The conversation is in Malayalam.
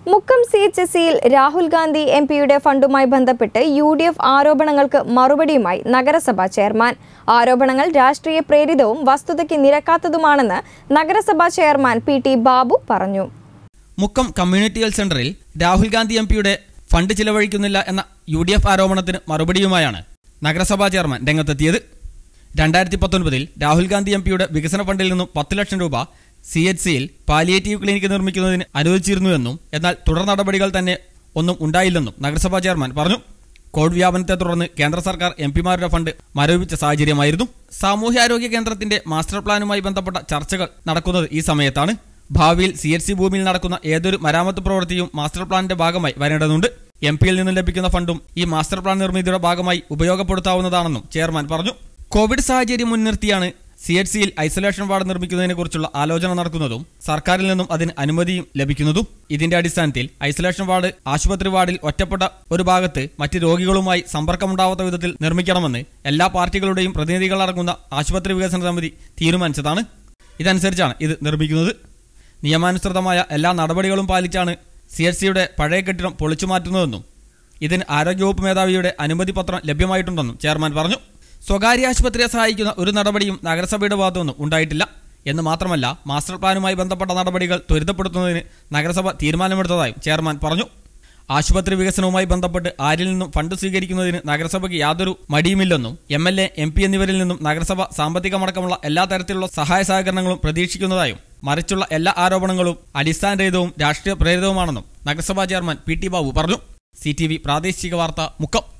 മുക്കം സി എച്ച് എസ് സിയിൽ രാഹുൽ ഗാന്ധി എം പിയുടെ ഫണ്ടുമായി ബന്ധപ്പെട്ട് യു ഡി എഫ് ആരോപണങ്ങൾക്ക് മറുപടിയുമായി നഗരസഭാ ചെയർമാൻ ആരോപണങ്ങൾ രാഷ്ട്രീയ പ്രേരിതവും വസ്തുതയ്ക്ക് നിരക്കാത്തതുമാണെന്ന് നഗരസഭാ ചെയർമാൻ പി ടി ബാബു പറഞ്ഞു മുക്കം കമ്മ്യൂണിറ്റി ഹെൽത്ത് സെന്ററിൽ രാഹുൽ ഗാന്ധി എം പിയുടെ ഫണ്ട് ചിലവഴിക്കുന്നില്ല എന്ന യു ഡി എഫ് ആരോപണത്തിന് മറുപടിയുമായാണ് നഗരസഭാ ചെയർമാൻ രംഗത്തെത്തിയത് രണ്ടായിരത്തി പത്തൊൻപതിൽ രാഹുൽ ഗാന്ധി എം പിയുടെ വികസന ഫണ്ടിൽ നിന്നും പത്ത് ലക്ഷം രൂപ സി എച്ച് സിയിൽ പാലിയേറ്റീവ് ക്ലിനിക്ക് നിർമ്മിക്കുന്നതിന് അനുവദിച്ചിരുന്നുവെന്നും എന്നാൽ തുടർ നടപടികൾ തന്നെ ഒന്നും ഉണ്ടായില്ലെന്നും നഗരസഭാ ചെയർമാൻ പറഞ്ഞു കോവിഡ് വ്യാപനത്തെ തുടർന്ന് കേന്ദ്ര സർക്കാർ എം പിമാരുടെ ഫണ്ട് മരവിപ്പിച്ച സാഹചര്യമായിരുന്നു സാമൂഹ്യാരോഗ്യ കേന്ദ്രത്തിന്റെ മാസ്റ്റർ പ്ലാനുമായി ബന്ധപ്പെട്ട ചർച്ചകൾ നടക്കുന്നത് ഈ സമയത്താണ് ഭാവിയിൽ സി എച്ച് സി ഭൂമിയിൽ നടക്കുന്ന ഏതൊരു മരാമത്ത് പ്രവൃത്തിയും മാസ്റ്റർ പ്ലാനിന്റെ ഭാഗമായി വരേണ്ടതുണ്ട് എം പിയിൽ നിന്നും ലഭിക്കുന്ന ഫണ്ടും ഈ മാസ്റ്റർ പ്ലാൻ നിർമ്മിതിയുടെ ഭാഗമായി ഉപയോഗപ്പെടുത്താവുന്നതാണെന്നും ചെയർമാൻ പറഞ്ഞു കോവിഡ് സാഹചര്യം മുൻനിർത്തിയാണ് സി എച്ച് സിയിൽ ഐസൊലേഷൻ വാർഡ് നിർമ്മിക്കുന്നതിനെക്കുറിച്ചുള്ള ആലോചന നടക്കുന്നതും സർക്കാരിൽ നിന്നും അതിന് അനുമതിയും ലഭിക്കുന്നതും ഇതിന്റെ അടിസ്ഥാനത്തിൽ ഐസൊലേഷൻ വാർഡ് ആശുപത്രി വാർഡിൽ ഒറ്റപ്പെട്ട ഒരു ഭാഗത്ത് മറ്റ് രോഗികളുമായി സമ്പർക്കമുണ്ടാവാത്ത വിധത്തിൽ നിർമ്മിക്കണമെന്ന് എല്ലാ പാർട്ടികളുടെയും പ്രതിനിധികളടങ്ങുന്ന ആശുപത്രി വികസന സമിതി തീരുമാനിച്ചതാണ് ഇതനുസരിച്ചാണ് ഇത് നിർമ്മിക്കുന്നത് നിയമാനുസൃതമായ എല്ലാ നടപടികളും പാലിച്ചാണ് സി എച്ച് സിയുടെ പഴയ കെട്ടിടം പൊളിച്ചു മാറ്റുന്നതെന്നും ഇതിന് ആരോഗ്യവകുപ്പ് മേധാവിയുടെ അനുമതി പത്രം ലഭ്യമായിട്ടുണ്ടെന്നും ചെയർമാൻ പറഞ്ഞു സ്വകാര്യ ആശുപത്രിയെ സഹായിക്കുന്ന ഒരു നടപടിയും നഗരസഭയുടെ ഭാഗത്തുനിന്നും ഉണ്ടായിട്ടില്ല എന്ന് മാത്രമല്ല മാസ്റ്റർ പ്ലാനുമായി ബന്ധപ്പെട്ട നടപടികൾ ത്വരിതപ്പെടുത്തുന്നതിന് നഗരസഭ തീരുമാനമെടുത്തതായും ചെയർമാൻ പറഞ്ഞു ആശുപത്രി വികസനവുമായി ബന്ധപ്പെട്ട് ആരിൽ നിന്നും ഫണ്ട് സ്വീകരിക്കുന്നതിന് നഗരസഭയ്ക്ക് യാതൊരു മടിയുമില്ലെന്നും M L A M P എന്നിവരിൽ നിന്നും നഗരസഭ സാമ്പത്തികമടക്കമുള്ള എല്ലാ തരത്തിലുള്ള സഹായ സഹകരണങ്ങളും പ്രതീക്ഷിക്കുന്നതായും മറിച്ചുള്ള എല്ലാ ആരോപണങ്ങളും അടിസ്ഥാനരഹിതവും രാഷ്ട്രീയ പ്രേരിതവുമാണെന്നും നഗരസഭാ ചെയർമാൻ പി ടി ബാബു പറഞ്ഞു സി ടി വി പ്രാദേശിക വാർത്ത മുക്കം